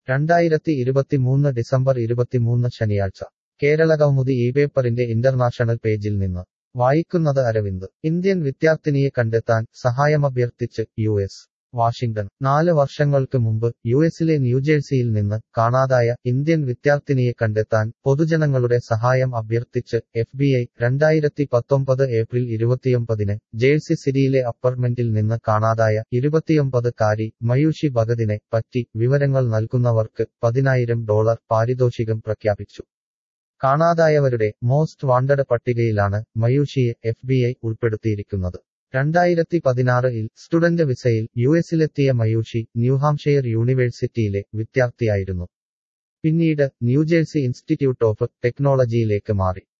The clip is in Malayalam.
രണ്ടായിരത്തി ഇരുപത്തിമൂന്ന് ഡിസംബർ ഇരുപത്തിമൂന്ന് ശനിയാഴ്ച കേരള കൗമുദി ഈ പേപ്പറിന്റെ ഇന്റർനാഷണൽ പേജിൽ നിന്ന് വായിക്കുന്നത് അരവിന്ദ് ഇന്ത്യൻ വിദ്യാർത്ഥിനിയെ കണ്ടെത്താൻ സഹായമഭ്യർത്ഥിച്ച് യു എസ് വാഷിംഗ്ടൺ നാല് വർഷങ്ങൾക്ക് മുമ്പ് യുഎസിലെ ന്യൂജേഴ്സിയിൽ നിന്ന് കാണാതായ ഇന്ത്യൻ വിദ്യാർത്ഥിനിയെ കണ്ടെത്താൻ പൊതുജനങ്ങളുടെ സഹായം അഭ്യർത്ഥിച്ച് എഫ് ബി ഐ രണ്ടായിരത്തി പത്തൊമ്പത് ഏപ്രിൽ ഇരുപത്തിയൊമ്പതിന് ജേഴ്സി സിറ്റിയിലെ അപ്പാർട്ട്മെന്റിൽ നിന്ന് കാണാതായ ഇരുപത്തിയൊമ്പത് കാരി മയൂഷി ഭഗതിനെ പറ്റി വിവരങ്ങൾ നൽകുന്നവർക്ക് പതിനായിരം ഡോളർ പാരിതോഷികം പ്രഖ്യാപിച്ചു കാണാതായവരുടെ മോസ്റ്റ് വാണ്ടഡ് പട്ടികയിലാണ് മയൂഷിയെ എഫ് ബി ഐ ഉൾപ്പെടുത്തിയിരിക്കുന്നത് രണ്ടായിരത്തി പതിനാറിൽ സ്റ്റുഡന്റ് വിസയിൽ യുഎസിലെത്തിയ മയൂഷി ന്യൂഹാംഷെയർ യൂണിവേഴ്സിറ്റിയിലെ വിദ്യാർത്ഥിയായിരുന്നു പിന്നീട് ന്യൂജേഴ്സി ഇൻസ്റ്റിറ്റ്യൂട്ട് ഓഫ് ടെക്നോളജിയിലേക്ക് മാറി